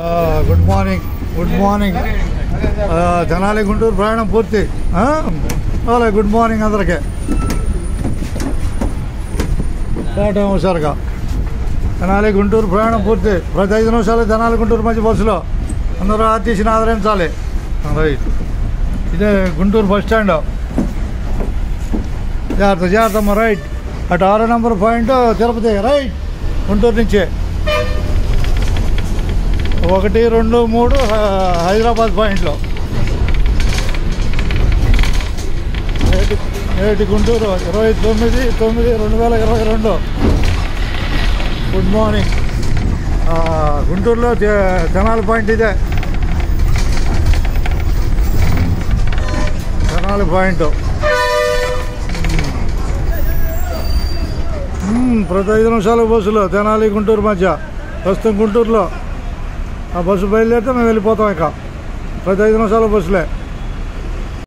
Good morning good morning ఆ, తెనాలి గుంటూరు ప్రయాణం పూర్తి ఆ? అలాగే గుడ్ మార్నింగ్ అందరికీ రావటం హుషారుగా తెనాలి గుంటూరు ప్రయాణం పూర్తి ప్రతి ఐదు నిమిషాలు తెనాలి గుంటూరు మధ్య బస్సులో అందరూ ఆర్టీసీని ఆదరించాలి రైట్ ఇదే గుంటూరు బస్ స్టాండ్ జాగ్రత్త జాగ్రత్త అమ్మ రైట్ అటు ఆరో number point Tirupati right Guntur నుంచే ఒకటి రెండు మూడు హ- హైదరాబాద్ పాయింట్లో నేటి నేటి గుంటూరు ఇరవై తొమ్మిది తొమ్మిది రెండు వేల ఇరవై రెండు గుడ్ మార్నింగ్ ఆ, గుంటూరులో తె- తెనాలి పాయింట్ ఇదే తెనాలి పాయింట్ మ్మ్, ప్రతి ఐదు నిమిషాలు బస్సులు తెనాలి గుంటూరు మధ్య ప్రస్తుతం గుంటూరులో ఆ బస్సు బయలుదేరితే మేము వెళ్ళిపోతాం ఇక ప్రతి ఐదు నిమిషాల బస్సులే